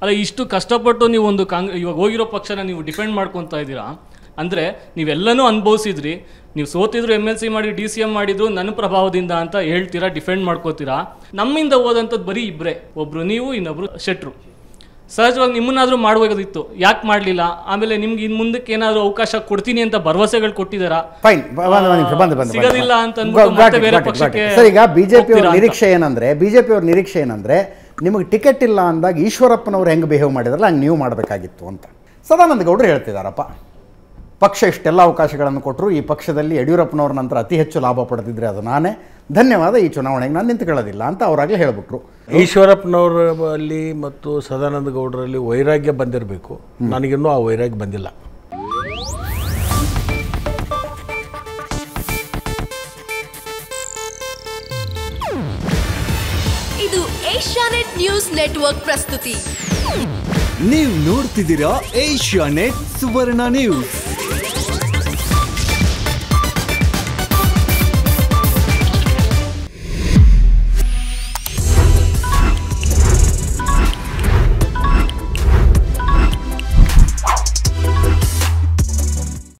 ಅಲ್ಲ ಇಷ್ಟು ಕಷ್ಟಪಟ್ಟು ನೀವು ಒಂದು ಕಾಂಗ್ ಇವಾಗ ಹೋಗಿರೋ ಪಕ್ಷನ ನೀವು ಡಿಫೆಂಡ್ ಮಾಡ್ಕೊತಾ ಇದ್ದೀರಾ ಅಂದರೆ ನೀವೆಲ್ಲನೂ ಅನುಭವಿಸಿದ್ರಿ ನೀವು ಸೋತಿದ್ರು ಎಮ್ ಎಲ್ ಸಿ ಮಾಡಿ ಡಿ ಸಿ ಎಮ್ ಮಾಡಿದ್ರು ನನ್ನ ಪ್ರಭಾವದಿಂದ ಅಂತ ಹೇಳ್ತೀರಾ ಡಿಫೆಂಡ್ ಮಾಡ್ಕೋತೀರಾ ನಮ್ಮಿಂದ ಹೋದಂಥದ್ದು ಬರೀ ಇಬ್ಬರೇ ಒಬ್ಬರು ನೀವು ಇನ್ನೊಬ್ರು ಶೆಟ್ರು ಸಹಜವಾಗಿ ನಿಮ್ಮನ್ನಾದರೂ ಮಾಡಬೇಕಾದಿತ್ತು ಯಾಕೆ ಮಾಡಲಿಲ್ಲ ಆಮೇಲೆ ನಿಮ್ಗೆ ಇನ್ನು ಮುಂದಕ್ಕೆ ಏನಾದರೂ ಅವಕಾಶ ಕೊಡ್ತೀನಿ ಅಂತ ಭರವಸೆಗಳು ಕೊಟ್ಟಿದ್ದಾರಾ ಫೈನ್ ಬಂದ ನಿಮಿಷ ಬಂದು ಬಂದು ಸಿಗೋದಿಲ್ಲ ಅಂತ ಅಂದ್ಬಿಟ್ಟು ಮತ್ತೆ ಬೇರೆ ಪಕ್ಷಕ್ಕೆ ಸರ್ ಈಗ ಬಿಜೆಪಿ ಅವ್ರ ಹೋಗ್ತೀರಾ ಅಂತ. ನಿರೀಕ್ಷೆ ಏನಂದ್ರೆ ಬಿಜೆಪಿ ಅವ್ರ ನಿರೀಕ್ಷೆ ಏನಂದ್ರೆ ನಿಮಗೆ ಟಿಕೆಟ್ ಇಲ್ಲ ಅಂದಾಗ ಈಶ್ವರಪ್ಪನವ್ರು ಹೆಂಗೆ ಬಿಹೇವ್ ಮಾಡಿದ್ರಲ್ಲ ಹಂಗೆ ನೀವು ಮಾಡಬೇಕಾಗಿತ್ತು ಅಂತ ಸದಾನಂದ ಗೌಡರು ಹೇಳ್ತಿದಾರಪ್ಪ ಪಕ್ಷ ಇಷ್ಟೆಲ್ಲ ಅವಕಾಶಗಳನ್ನು ಕೊಟ್ಟರು ಈ ಪಕ್ಷದಲ್ಲಿ ಯಡಿಯೂರಪ್ಪನವ್ರ ನಂತರ ಅತಿ ಹೆಚ್ಚು ಲಾಭ ಪಡೆದಿದ್ರೆ ಅದು ನಾನೇ ಧನ್ಯವಾದ ಈ ಚುನಾವಣೆಗೆ ನಾನು ನಿಂತ್ಕೊಳ್ಳೋದಿಲ್ಲ ಅಂತ ಅವರಾಗಲೇ ಹೇಳ್ಬಿಟ್ರು ಈಶ್ವರಪ್ಪನವರ ಅಲ್ಲಿ ಮತ್ತು ಸದಾನಂದ ಗೌಡರಲ್ಲಿ ವೈರಾಗ್ಯ ಬಂದಿರಬೇಕು ನನಗಿನ್ನೂ ಆ ವೈರಾಗ್ಯ ಬಂದಿಲ್ಲ ಇದು ಏಷ್ಯಾನೆಟ್ ನ್ಯೂಸ್ ನೆಟ್ವರ್ಕ್ ಪ್ರಸ್ತುತಿ ನೀವು ನೋಡ್ತಿದ್ದೀರಾ ಏಷ್ಯಾ ನೆಟ್ ಸುವರ್ಣ ನ್ಯೂಸ್